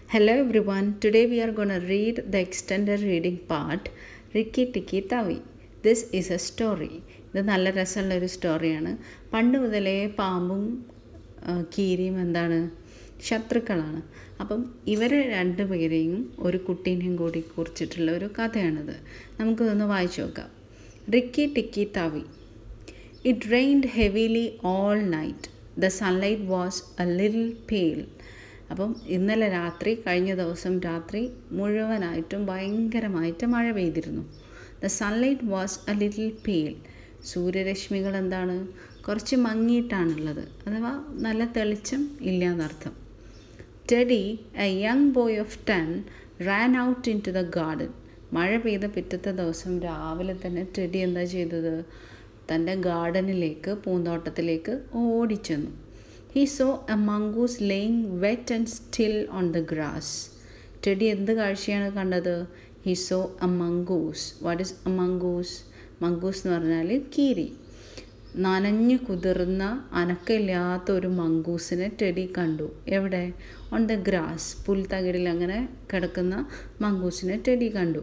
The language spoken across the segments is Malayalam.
Hello everyone, today we are going to read the extended reading part Rikki Tikki Tavi. This is a story. ഇത് നല്ല രസമുള്ള ഒരു സ്റ്റോറിയാണ് പണ്ട് മുതലേ പാമ്പും ആ, കീരിയും എന്താണ് ശത്രുക്കളാണ് അപ്പം ഇവരെ രണ്ടുപേരെയും ഒരു കുട്ടീനെയും കൂടി കുറിച്ചിട്ടുള്ള ഒരു കഥയാണിത് നമുക്കിതൊന്ന് വായിച്ചു നോക്കാം Rikki Tikki Tavi it rained heavily all night the sunlight was a little pale അപ്പം ഇന്നലെ രാത്രി കഴിഞ്ഞ ദിവസം രാത്രി മുഴുവനായിട്ടും ഭയങ്കരമായിട്ട് മഴ പെയ്തിരുന്നു the sunlight was a little pale സൂര്യരശ്മികൾ എന്താണ് കുറച്ച് മങ്ങിയിട്ടാണുള്ളത് അഥവാ നല്ല തെളിച്ചം ഇല്ല എന്നർത്ഥം Teddy a young boy of ten ran out into the garden മഴ പെയ്ത പിറ്റത്തെ ദിവസം രാവിലെ തന്നെ ടെഡി എന്താ ചെയ്തത് തൻ്റെ ഗാർഡനിലേക്ക് പൂന്തോട്ടത്തിലേക്ക് ഓടിച്ചെന്നു he saw a mongoose lying wet and still on the grass Teddy എന്ത് കാഴ്ചയാണ് കണ്ടത് he saw a mongoose what is a mongoose mongoose എന്ന് പറഞ്ഞാൽ കീരി നനഞ്ഞു കുതിർന്ന അനക്കമില്ലാത്ത ഒരു മംഗൂസിനെ ടെഡി കണ്ടു എവിടെ ഓൺ ദ ഗ്രാസ് പുൽത്തകിടിൽ അങ്ങനെ കിടക്കുന്ന മംഗൂസിനെ ടെഡി കണ്ടു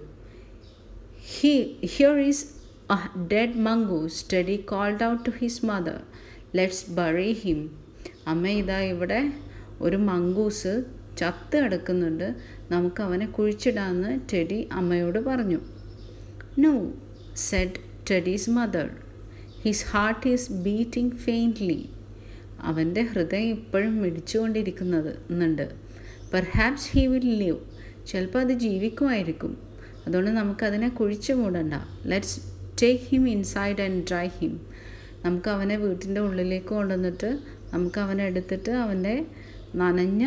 he here is a dead mongoose Teddy called out to his mother let's bury him അമ്മ ഇതാ ഇവിടെ ഒരു മംഗൂസ് ചത്ത് കിടക്കുന്നുണ്ട് നമുക്ക് അവനെ കുഴിച്ചിടാമെന്ന് ടെഡി അമ്മയോട് പറഞ്ഞു no said Teddy's mother his heart is beating faintly അവൻ്റെ ഹൃദയം ഇപ്പോഴും മിടിച്ചുകൊണ്ടിരിക്കുന്നത് എന്നുണ്ട് പെർഹാപ്സ് ഹി വിൽ ലിവ് ചിലപ്പോൾ അത് ജീവിക്കുമായിരിക്കും അതുകൊണ്ട് നമുക്കതിനെ കുഴിച്ചു മൂടണ്ട let's take him inside and dry him നമുക്ക് അവനെ വീട്ടിൻ്റെ ഉള്ളിലേക്ക് കൊണ്ടുവന്നിട്ട് നമുക്ക് അവനെ എടുത്തിട്ട് അവൻ്റെ നനഞ്ഞ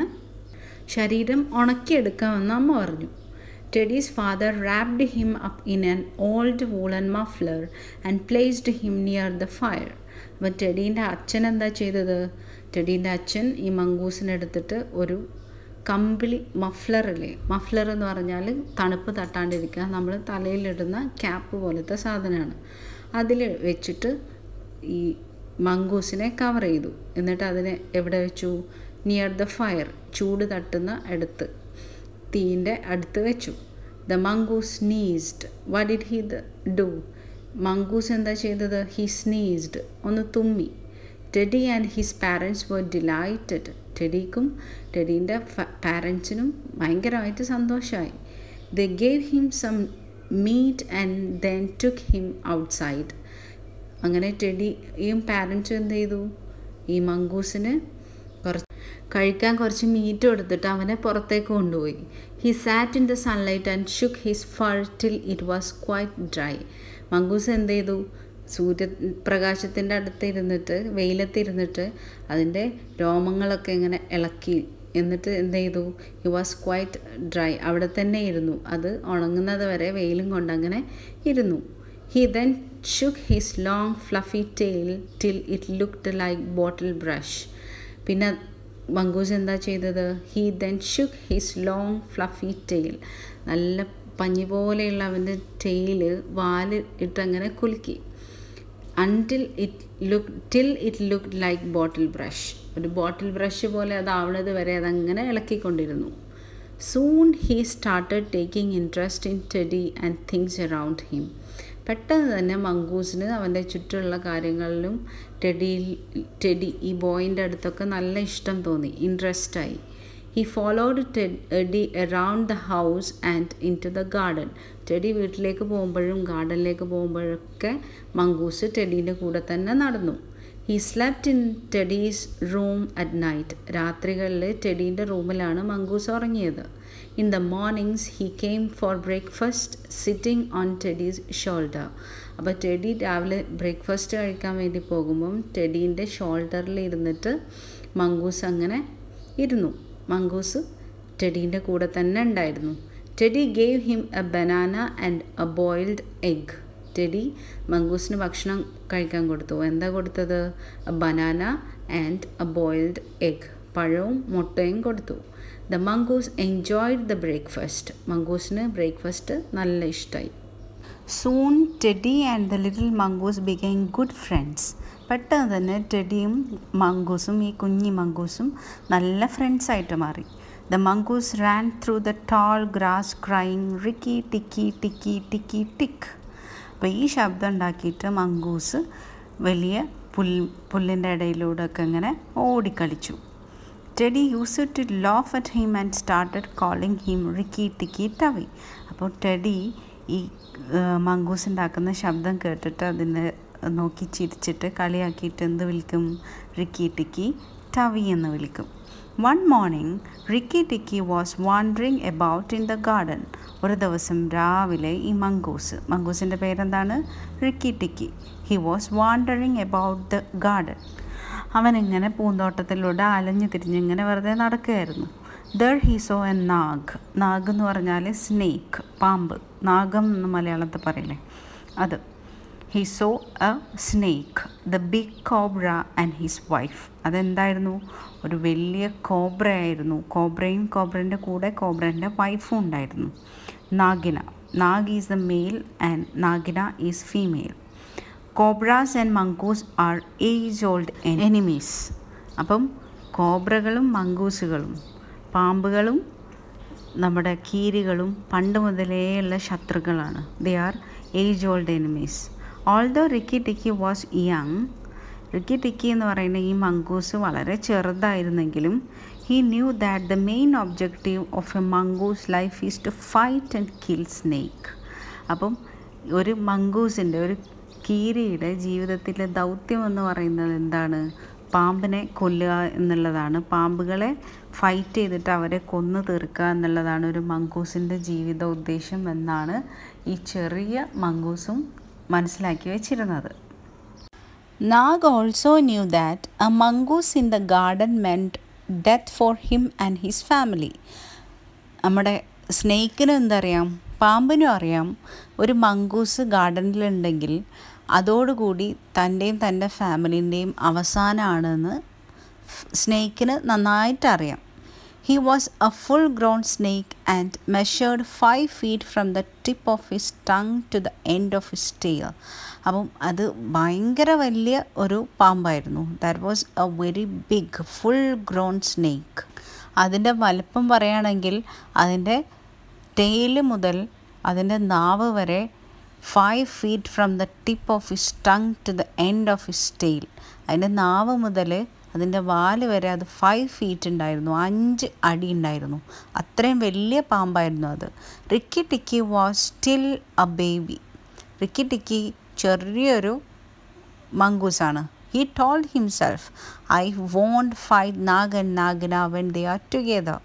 ശരീരം ഉണക്കിയെടുക്കാമെന്ന് അമ്മ പറഞ്ഞു Teddy's father wrapped him up in an old woollen muffler and placed him near the fire അപ്പം ടെഡീൻ്റെ അച്ഛൻ എന്താ ചെയ്തത് ടെഡീൻ്റെ അച്ഛൻ ഈ മങ്കൂസിനെ എടുത്തിട്ട് ഒരു കമ്പിളി മഫ്ലറില്ലേ മഫ്ലർ എന്ന് പറഞ്ഞാൽ തണുപ്പ് തട്ടാണ്ടിരിക്കുക നമ്മൾ തലയിലിടുന്ന ക്യാപ്പ് പോലത്തെ സാധനമാണ് അതിൽ വെച്ചിട്ട് ഈ മങ്കൂസിനെ കവർ ചെയ്തു എന്നിട്ട് അതിനെ എവിടെ വെച്ചു നിയർ ദ ഫയർ ചൂട് തട്ടുന്ന അടുത്ത് തീൻ്റെ അടുത്ത് വെച്ചു the mongoose sneezed what did he do mongoose എന്താ ചെയ്തത് ഹി സ്നീസ്ഡ് ഒന്ന് തുമ്മി Teddy and his parents were delighted ടെഡിക്കും ടെഡീൻ്റെ പാരൻസിനും ഭയങ്കരമായിട്ട് സന്തോഷമായി they gave him some meat and then took him outside അങ്ങനെ ടെഡിയും പാരൻസും എന്ത് ചെയ്തു ഈ മങ്കൂസിന് കുറച്ച് കഴിക്കാൻ കുറച്ച് മീറ്റ് കൊടുത്തിട്ട് അവനെ പുറത്തേക്ക് കൊണ്ടുപോയി he sat in the sunlight and shook his fur till it was quite dry mongoose എന്ത് ചെയ്തു സൂര്യപ്രകാശത്തിൻ്റെ അടുത്ത് ഇരുന്നിട്ട് വെയിലത്തിരുന്നിട്ട് അതിൻ്റെ രോമങ്ങളൊക്കെ ഇങ്ങനെ ഇളക്കി എന്നിട്ട് എന്ത് ചെയ്തു ഹി വാസ് ക്വൈറ്റ് ഡ്രൈ അവിടെ തന്നെ ഇരുന്നു അത് ഉണങ്ങുന്നത് വരെ വെയിലും കൊണ്ട് അങ്ങനെ ഇരുന്നു he then shook his long fluffy tail till it looked like bottle brush പിന്നെ മങ്കൂസ് എന്താ ചെയ്തത് he then shook his long fluffy tail നല്ല പഞ്ഞി പോലെയുള്ള അവൻ്റെ ടെയില് വാല് ഇട്ടങ്ങനെ കുലുക്കി until it look till it look like bottle brush ഒരു ബോട്ടിൽ ബ്രഷ് പോലെ അതാവണത് വരെ അതങ്ങനെ ഇളക്കിക്കൊണ്ടിരുന്നു soon he started taking interest in Teddy and things around him പെട്ടെന്ന് തന്നെ മങ്കൂസിന് അവൻ്റെ ചുറ്റുമുള്ള കാര്യങ്ങളിലും ടെഡി ടെഡി ഈ ബോയിൻ്റെ അടുത്തൊക്കെ നല്ല ഇഷ്ടം തോന്നി ഇൻട്രസ്റ്റായി he followed Teddy around the house and into the garden Teddy വീട്ടിലേക്ക് പോകുമ്പോഴും ഗാർഡനിലേക്ക് പോകുമ്പോഴൊക്കെ മങ്കൂസ് ടെഡീൻ്റെ കൂടെ തന്നെ നടന്നു he slept in Teddy's room at night രാത്രികളിൽ ടെഡീൻ്റെ റൂമിലാണ് മങ്കൂസ് ഉറങ്ങിയത് in the mornings he came for breakfast sitting on Teddy's shoulder അപ്പോൾ ടെഡി രാവിലെ ബ്രേക്ക്ഫാസ്റ്റ് കഴിക്കാൻ വേണ്ടി പോകുമ്പം ടെഡീൻ്റെ ഷോൾഡറിൽ ഇരുന്നിട്ട് മങ്കൂസ് അങ്ങനെ ഇരുന്നു മങ്കൂസ് ടെഡീൻ്റെ കൂടെ തന്നെ ഉണ്ടായിരുന്നു Teddy gave him a banana and a boiled egg Teddy മങ്കൂസിന് ഭക്ഷണം കഴിക്കാൻ കൊടുത്തു എന്താ കൊടുത്തത് a banana and a boiled egg പഴവും മുട്ടയും കൊടുത്തു the mongoose enjoyed the breakfast മങ്കൂസിന് ബ്രേക്ക്ഫാസ്റ്റ് നല്ല ഇഷ്ടമായി soon Teddy and the little mongoose began good friends പെട്ടെന്ന് തന്നെ ടെഡിയും മങ്കൂസും ഈ കുഞ്ഞി മങ്കൂസും നല്ല ഫ്രണ്ട്സായിട്ട് മാറി The mongoose ran through the tall grass crying Ricky, Ticky, Ticky, Ticky, Tick. അപ്പോൾ ഈ ശബ്ദം ഉണ്ടാക്കിയിട്ട് മങ്കൂസ് വലിയ പുൽ പുല്ലിൻ്റെ ഇടയിലൂടെ ഒക്കെ ഇങ്ങനെ ഓടിക്കളിച്ചു Teddy use to laugh at him and started calling him Rikki Tikki Tavi അപ്പോൾ ടെഡി ഈ മങ്കൂസ് ഉണ്ടാക്കുന്ന ശബ്ദം കേട്ടിട്ട് അതിനെ നോക്കി ചിരിച്ചിട്ട് കളിയാക്കിയിട്ട് എന്ത് വിളിക്കും റിക്കി ടിക്കി ടവി എന്ന് വിളിക്കും one morning Rikki Tikki was wandering about in the garden ഒരു ദിവസം രാവിലെ ഈ മങ്കൂസ് മങ്കൂസിൻ്റെ പേരെന്താണ് Rikki Tikki he was wandering about the garden അവനിങ്ങനെ പൂന്തോട്ടത്തിലൂടെ അലഞ്ഞു തിരിഞ്ഞിങ്ങനെ വെറുതെ നടക്കുകയായിരുന്നു there he saw a Nag Nag എന്ന് പറഞ്ഞാൽ സ്നേക്ക് പാമ്പ് നാഗം എന്ന് മലയാളത്തിൽ പറയില്ലേ അത് he saw a snake the big cobra and his wife അതെന്തായിരുന്നു ഒരു വലിയ കോബ്ര ആയിരുന്നു കോബ്രയും കോബ്രൻ്റെ കൂടെ കോബ്രൻ്റെ വൈഫും ഉണ്ടായിരുന്നു Nagaina Nag is the male and Nagaina is female cobras and mongoose are age old enemies അപ്പം കോബ്രകളും മങ്കൂസുകളും പാമ്പുകളും നമ്മുടെ കീരികളും പണ്ട് മുതലേയുള്ള ശത്രുക്കളാണ് they are age old enemies although Rikki Tikki was young Rikki Tikki എന്ന് പറയുന്ന ഈ മങ്കൂസ് വളരെ ചെറുതായിരുന്നെങ്കിലും he knew that the main objective of a mongoose life is to fight and kill snake അപ്പം ഒരു മങ്കൂസിൻ്റെ ഒരു കീരിയുടെ ജീവിതത്തിലെ ദൗത്യം എന്ന് പറയുന്നത് എന്താണ് പാമ്പിനെ കൊല്ലുക എന്നുള്ളതാണ് പാമ്പുകളെ ഫൈറ്റ് ചെയ്തിട്ട് അവരെ കൊന്നു തീർക്കുക എന്നുള്ളതാണ് ഒരു മങ്കൂസിൻ്റെ ജീവിത ഉദ്ദേശം എന്നാണ് ഈ ചെറിയ മങ്കൂസും മനസ്സിലാക്കി വെച്ചിരുന്നത് Nag also knew that a mongoose in the garden meant death for him and his family നമ്മുടെ സ്നേക്കിനും എന്തറിയാം പാമ്പിനും അറിയാം ഒരു മങ്കൂസ് ഗാർഡനിലുണ്ടെങ്കിൽ അതോടുകൂടി തൻ്റെയും തൻ്റെ ഫാമിലിൻ്റെയും അവസാനമാണെന്ന് സ്നേക്കിന് നന്നായിട്ട് അറിയാം he was a full grown snake and measured five feet from the tip of his tongue to the end of his tail അപ്പം അത് ഭയങ്കര വലിയ ഒരു പാമ്പായിരുന്നു that was a very big full grown snake അതിൻ്റെ വലുപ്പം പറയുകയാണെങ്കിൽ അതിൻ്റെ ടെയിൽ മുതൽ അതിൻ്റെ നാവ് വരെ five feet from the tip of his tongue to the end of his tail അതിൻ്റെ നാവ് മുതൽ അതിൻ്റെ വാല് വരെ അത് ഫൈവ് ഫീറ്റ് ഉണ്ടായിരുന്നു അഞ്ച് അടി ഉണ്ടായിരുന്നു അത്രയും വലിയ പാമ്പായിരുന്നു അത് Rikki Tikki was still a baby Rikki Tikki ചെറിയൊരു മങ്കൂസാണ് he told himself I won't fight Nag and Nagaina when they are together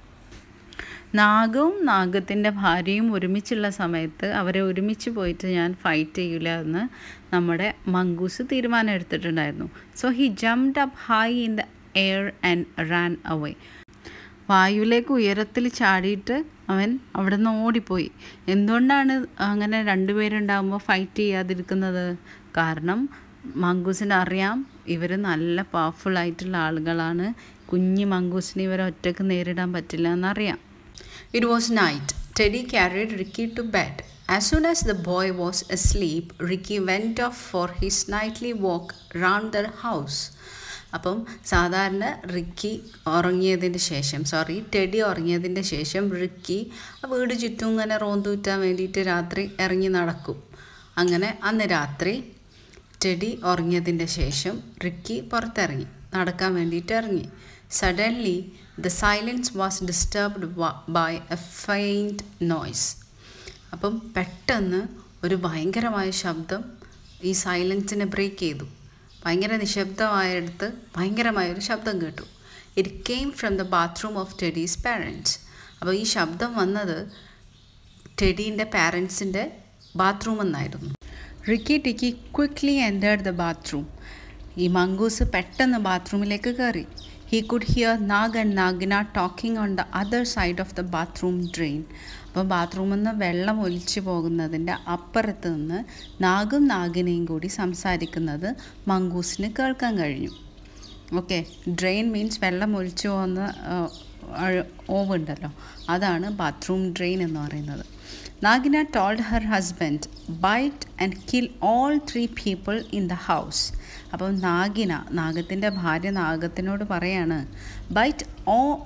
നാഗവും നാഗത്തിൻ്റെ ഭാര്യയും ഒരുമിച്ചുള്ള സമയത്ത് അവരെ ഒരുമിച്ച് പോയിട്ട് ഞാൻ ഫൈറ്റ് ചെയ്യില്ല എന്ന് നമ്മുടെ മങ്കൂസ് തീരുമാനം എടുത്തിട്ടുണ്ടായിരുന്നു so he jumped up high in the air and ran away വായുവിലേക്ക് ഉയരത്തിൽ ചാടിയിട്ട് അവൻ അവിടെ നിന്ന് ഓടിപ്പോയി എന്തുകൊണ്ടാണ് അങ്ങനെ രണ്ടുപേരുണ്ടാകുമ്പോൾ ഫൈറ്റ് ചെയ്യാതിരിക്കുന്നത് കാരണം മങ്കൂസിന് അറിയാം ഇവർ നല്ല പവർഫുൾ ആയിട്ടുള്ള ആളുകളാണ് കുഞ്ഞു മങ്കൂസിനെ ഇവരെ ഒറ്റക്ക് നേരിടാൻ പറ്റില്ല എന്നറിയാം It was night. Teddy carried Ricky to bed. As soon as the boy was asleep, Ricky went off for his nightly walk round the house. അപ്പം സാധാരണ റിക്കി ഉറങ്ങിയതിന് ശേഷം സോറി ടെഡി ഉറങ്ങിയതിൻ്റെ ശേഷം റിക്കി വീട് ചുറ്റും ഇങ്ങനെ റോന്തൂറ്റാൻ വേണ്ടിയിട്ട് രാത്രി ഇറങ്ങി നടക്കും അങ്ങനെ അന്ന് രാത്രി ടെഡി ഉറങ്ങിയതിൻ്റെ ശേഷം റിക്കി പുറത്തിറങ്ങി നടക്കാൻ വേണ്ടിയിട്ട് ഇറങ്ങി suddenly the silence was disturbed by a faint noise അപ്പം പെട്ടെന്ന് ഒരു ഭയങ്കരമായ ശബ്ദം ഈ സൈലൻസിനെ ബ്രേക്ക് ചെയ്തു ഭയങ്കര നിശബ്ദമായടുത്ത് ഭയങ്കരമായൊരു ശബ്ദം കേട്ടു it came from the bathroom of Teddy's parents അപ്പോൾ ഈ ശബ്ദം വന്നത് ടെഡീൻ്റെ പാരൻസിൻ്റെ ബാത്റൂമിൽ നിന്നായിരുന്നു Rikki Tikki quickly entered the bathroom ഈ മങ്കൂസ് പെട്ടെന്ന് ബാത്റൂമിലേക്ക് കയറി he could hear Nag and Nagaina talking on the other side of the bathroom drain അപ്പോൾ ബാത്റൂമിൽ നിന്ന് വെള്ളം ഒലിച്ചു പോകുന്നതിൻ്റെ അപ്പുറത്ത് നിന്ന് നാഗും നാഗിനെയും കൂടി സംസാരിക്കുന്നത് മങ്കൂസിന് കേൾക്കാൻ കഴിഞ്ഞു ഓക്കെ ഡ്രെയിൻ മീൻസ് വെള്ളം ഒലിച്ചു പോകുന്ന ഓവുണ്ടല്ലോ അതാണ് ബാത്റൂം ഡ്രെയിൻ എന്ന് പറയുന്നത് Nagaina told her husband bite and kill all three people in the house അപ്പം നാഗിന നാഗത്തിൻ്റെ ഭാര്യ നാഗത്തിനോട് പറയാണ് bite oh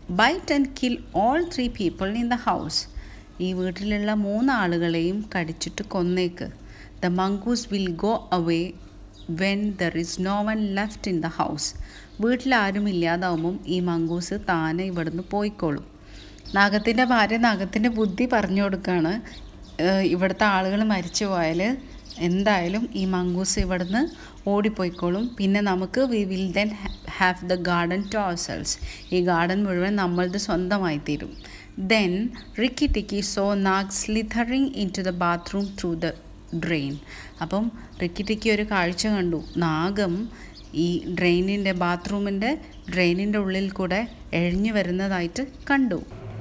bite and kill all three people in the house ഈ വീട്ടിലുള്ള മൂന്നാളുകളെയും കടിച്ചിട്ട് കൊന്നേക്ക് the mongoose will go away when there is no one left in the house വീട്ടിൽ ആരും ഇല്ലാതാവുമ്പം ഈ മങ്കൂസ് താനെ ഇവിടുന്ന് പോയിക്കോളും നാഗത്തിൻ്റെ ഭാര്യ നാഗത്തിൻ്റെ ബുദ്ധി പറഞ്ഞു കൊടുക്കുകയാണ് ഏഹ് ഇവിടുത്തെ ആളുകൾ മരിച്ചു പോയാൽ എന്തായാലും ഈ മങ്കൂസ് ഇവിടുന്ന് ഓടിപ്പോയിക്കോളും പിന്നെ നമുക്ക് we will then have the garden to ourselves ഈ ഗാർഡൻ മുഴുവൻ നമ്മളത് സ്വന്തമായി തീരും then Rikki Tikki saw Nag slithering into the bathroom through the drain അപ്പം റിക്കി ടിക്കി ഒരു കാഴ്ച കണ്ടു നാഗം ഈ ഡ്രെയിനിൻ്റെ ബാത്റൂമിൻ്റെ ഡ്രെയിനിൻ്റെ ഉള്ളിൽ കൂടെ എഴിഞ്ഞു വരുന്നതായിട്ട് കണ്ടു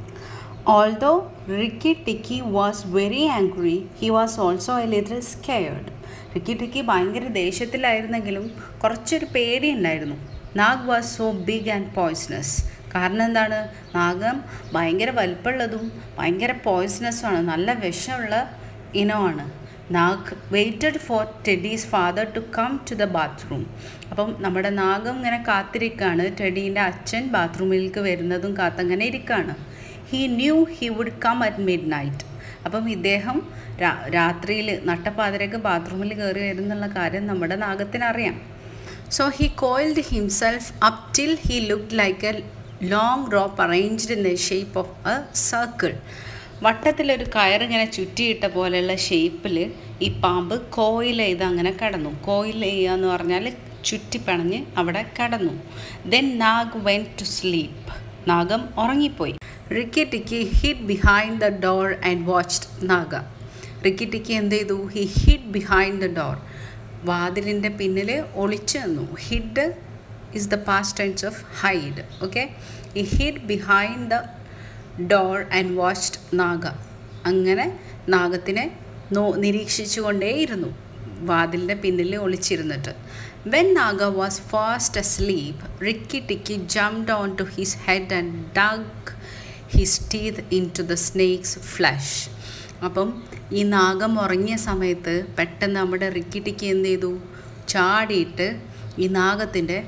Although Ricky Tikki was very angry, he was also a little scared. Rikki Tikki ഭയങ്കര ദേഷ്യത്തിലായിരുന്നെങ്കിലും കുറച്ചൊരു പേടിയുണ്ടായിരുന്നു Nag was so big and poisonous കാരണം എന്താണ് നാഗം ഭയങ്കര വലിപ്പമുള്ളതും ഭയങ്കര പോയ്സണസുമാണ് നല്ല വിഷമുള്ള ഇനമാണ് Nag waited for Teddy's father to come to the bathroom അപ്പം നമ്മുടെ നാഗം ഇങ്ങനെ കാത്തിരിക്കുകയാണ് ടെഡീൻ്റെ അച്ഛൻ ബാത്റൂമിലേക്ക് വരുന്നതും കാത്തങ്ങനെ ഇരിക്കുകയാണ് he knew he would come at midnight അപ്പം ഇദ്ദേഹം രാ രാത്രിയിൽ നട്ടപ്പാതിരക്ക് ബാത്റൂമിൽ കയറി വരുന്നുള്ള കാര്യം നമ്മുടെ നാഗത്തിനറിയാം so he coiled himself up till he look like a long rope arranged in the shape of a circle വട്ടത്തിലൊരു കയറിങ്ങനെ ചുറ്റിയിട്ട പോലെയുള്ള ഷേപ്പിൽ ഈ പാമ്പ് കോയിൽ ചെയ്ത് അങ്ങനെ കിടന്നു കോയിൽ ചെയ്യുക എന്ന് പറഞ്ഞാൽ ചുറ്റിപ്പണഞ്ഞ് അവിടെ കിടന്നു then Nag went to sleep നാഗം ഉറങ്ങിപ്പോയി Rikki Tikki hid behind the door and watched Nag Rikki Tikki എന്ത് ചെയ്തു he hid behind the door വാതിലിൻ്റെ പിന്നിൽ ഒളിച്ചു നിന്നു hid is the past tense of hide okay ഈ hid behind the door and watched Nag അങ്ങനെ നാഗത്തിനെ നോ നിരീക്ഷിച്ചു കൊണ്ടേയിരുന്നു വാതിലിൻ്റെ പിന്നിൽ ഒളിച്ചിരുന്നിട്ട് when Nag was fast asleep Rikki Tikki jumped onto his head and dug his teeth into the snake's flesh അപ്പം ഈ നാഗം ഉറങ്ങിയ സമയത്ത് പെട്ടെന്ന് നമ്മുടെ റിക്കി ടിക്കി എന്ത് ചെയ്തു ചാടിയിട്ട് ഈ നാഗത്തിൻ്റെ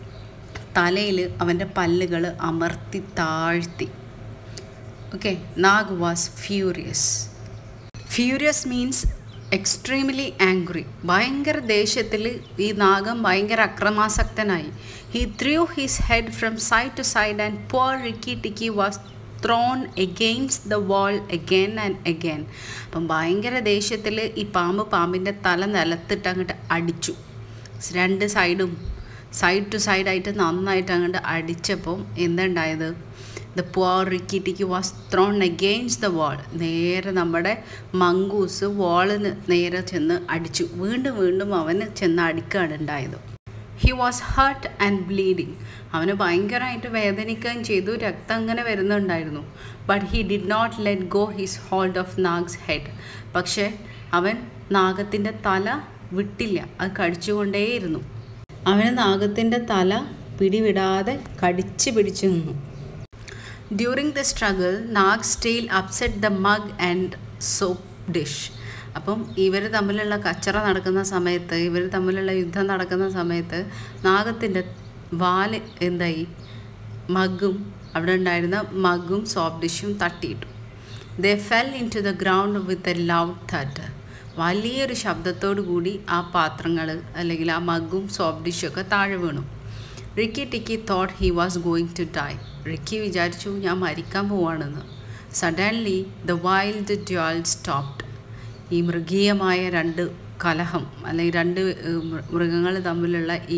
തലയിൽ അവൻ്റെ പല്ലുകൾ അമർത്തി താഴ്ത്തി okay Nag was furious furious means extremely angry ഭയങ്കര ദേഷ്യത്തിൽ ഈ നാഗം ഭയങ്കര അക്രമാസക്തനായി he threw his head from side to side and poor Rikki Tikki was thrown against the wall again and again അപ്പം ഭയങ്കര ദേഷ്യത്തിൽ ഈ പാമ്പ് പാമ്പിൻ്റെ തല നിലത്തിട്ട് അങ്ങോട്ട് അടിച്ചു രണ്ട് സൈഡും സൈഡ് ടു സൈഡായിട്ട് നന്നായിട്ട് അങ്ങോട്ട് അടിച്ചപ്പം എന്തുണ്ടായത് the poor Rikki Tikki was thrown against the wall നേരെ നമ്മുടെ മങ്കൂസ് വാളിന് നേരെ ചെന്ന് അടിച്ചു വീണ്ടും വീണ്ടും അവന് ചെന്ന് അടിക്കുകയാണ് ഉണ്ടായത് he was hurt and bleeding അവന് ഭയങ്കരമായിട്ട് വേദനിക്കുകയും ചെയ്തു രക്തം അങ്ങനെ വരുന്നുണ്ടായിരുന്നു but he did not let go his hold of Nag's head പക്ഷേ അവൻ നാഗത്തിൻ്റെ തല വിട്ടില്ല അത് കടിച്ചുകൊണ്ടേയിരുന്നു അവന് നാഗത്തിൻ്റെ തല പിടിവിടാതെ കടിച്ചു പിടിച്ചു നിന്നു during the struggle Nag still upset the mug and soap dish അപ്പം ഇവർ തമ്മിലുള്ള കച്ചറ നടക്കുന്ന സമയത്ത് ഇവർ തമ്മിലുള്ള യുദ്ധം നടക്കുന്ന സമയത്ത് നാഗത്തിൻ്റെ വാല് എന്തായി മഗ്ഗും അവിടെ ഉണ്ടായിരുന്ന മഗ്ഗും സോപ്പ് ഡിഷും തട്ടിയിട്ടു they fell into the ground with a loud thud വലിയൊരു ശബ്ദത്തോടു കൂടി ആ പാത്രങ്ങൾ അല്ലെങ്കിൽ ആ മഗ്ഗും സോപ്പ് ഡിഷും ഒക്കെ താഴെ വീണു Rikki Tikki thought he was going to die Rikki വിചാരിച്ചു ഞാൻ മരിക്കാൻ പോവാണെന്ന് suddenly the wild duel stopped ഈ മൃഗീയമായ രണ്ട് കലഹം അല്ലെങ്കിൽ രണ്ട് മൃഗങ്ങൾ തമ്മിലുള്ള ഈ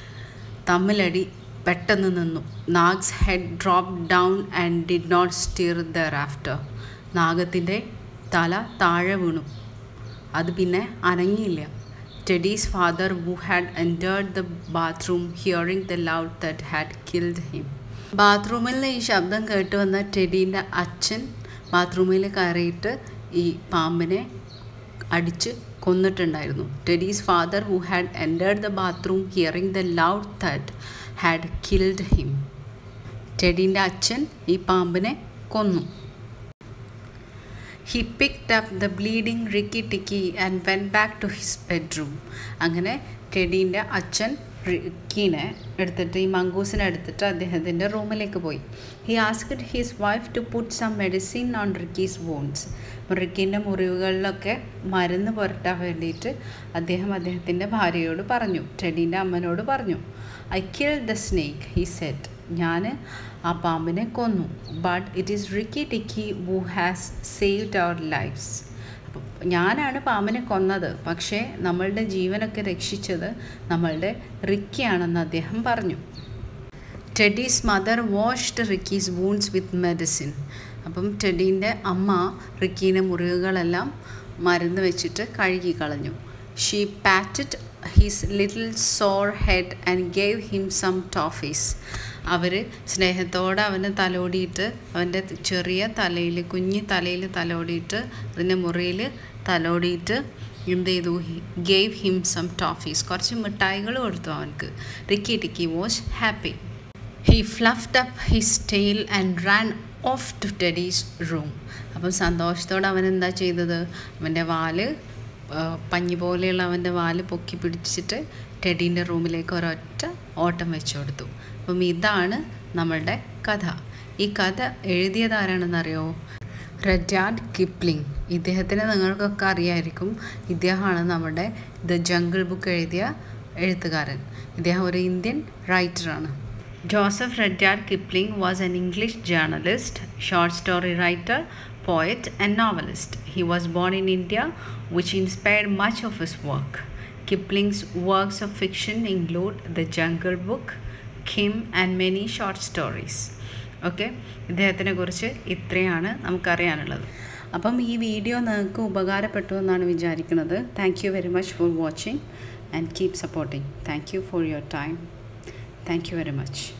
തമ്മിലടി പെട്ടെന്ന് നിന്നു Nag's head drop down and did not stir thereafter നാഗത്തിൻ്റെ തല താഴെ വീണു അത് പിന്നെ അനങ്ങിയില്ല Teddy's father who had entered the bathroom hearing the loud that had killed him ബാത്റൂമിൽ നിന്ന് ഈ ശബ്ദം കേട്ട് വന്ന ടെഡീൻ്റെ അച്ഛൻ ബാത്റൂമിൽ കയറിയിട്ട് ഈ പാമ്പിനെ അടിച്ച് കൊന്നിട്ടുണ്ടായിരുന്നു Teddy's father who had entered the bathroom hearing the loud that had killed him ടെഡീൻ്റെ അച്ഛൻ ഈ പാമ്പിനെ കൊന്നു he picked up the bleeding Rikki Tikki and went back to his bedroom അങ്ങനെ ടെഡീൻ്റെ അച്ഛൻ റിക്കീനെ എടുത്തിട്ട് ഈ മങ്കൂസിനെ എടുത്തിട്ട് അദ്ദേഹത്തിൻ്റെ റൂമിലേക്ക് പോയി he asked his wife to put some medicine on Rikki's wounds റിക്കീൻ്റെ മുറിവുകളിലൊക്കെ മരുന്ന് പുരട്ടാൻ വേണ്ടിയിട്ട് അദ്ദേഹം അദ്ദേഹത്തിൻ്റെ ഭാര്യയോട് പറഞ്ഞു ടെഡീൻ്റെ അമ്മനോട് പറഞ്ഞു I kill the snake he said ഞാൻ ആ പാമ്പിനെ കൊന്നു but it is Rikki Tikki who has saved our lives അപ്പം ഞാനാണ് പാമ്പിനെ കൊന്നത് പക്ഷേ നമ്മളുടെ ജീവനൊക്കെ രക്ഷിച്ചത് നമ്മളുടെ റിക്കിയാണെന്ന് അദ്ദേഹം പറഞ്ഞു Teddy's mother washed Rikki's wounds with medicine അപ്പം ടെഡീൻ്റെ അമ്മ റിക്കീൻ്റെ മുറിവുകളെല്ലാം മരുന്ന് വെച്ചിട്ട് കഴുകി കളഞ്ഞു she patted his little sore head and gave him some toffees അവർ സ്നേഹത്തോടെ അവന് തലോടിയിട്ട് അവൻ്റെ ചെറിയ തലയിൽ കുഞ്ഞി തലയിൽ തലോടിയിട്ട് അതിൻ്റെ മുറിയിൽ തലോടിയിട്ട് എന്ത് ചെയ്തു ഗേവ് ഹിം സം ടോഫീസ് കുറച്ച് മിഠായികൾ കൊടുത്തു അവനക്ക് Rikki Tikki was happy he fluffed up his tail and ran off to Teddy's room അപ്പം സന്തോഷത്തോടെ അവൻ എന്താ ചെയ്തത് അവൻ്റെ വാല് പഞ്ഞി പോലെയുള്ള അവൻ്റെ വാല് പൊക്കി പിടിച്ചിട്ട് ടെഡീൻ്റെ റൂമിലേക്ക് ഒരൊറ്റ ഓട്ടം വെച്ചു കൊടുത്തു അപ്പം ഇതാണ് നമ്മളുടെ കഥ ഈ കഥ എഴുതിയത് ആരാണെന്നറിയോ റഡ്യാർഡ് കിപ്ലിംഗ് ഇദ്ദേഹത്തിനെ നിങ്ങൾക്കൊക്കെ അറിയായിരിക്കും ഇദ്ദേഹമാണ് നമ്മുടെ ദ ജംഗിൾ ബുക്ക് എഴുതിയ എഴുത്തുകാരൻ ഇദ്ദേഹം ഒരു ഇന്ത്യൻ റൈറ്ററാണ് Joseph Rudyard Kipling was an English journalist short story writer poet and novelist. He was born in India, which inspired much of his work. Kipling's works of fiction include The Jungle Book, Kim, and many short stories. Okay ഇദ്ദേഹത്തിനെ കുറിച്ച് ഇത്രയാണ് നമുക്കറിയാനുള്ളത് അപ്പം ഈ വീഡിയോ നിങ്ങൾക്ക് ഉപകാരപ്പെട്ടു എന്നാണ് വിചാരിക്കുന്നത് thank you very much for watching and keep supporting thank you for your time thank you very much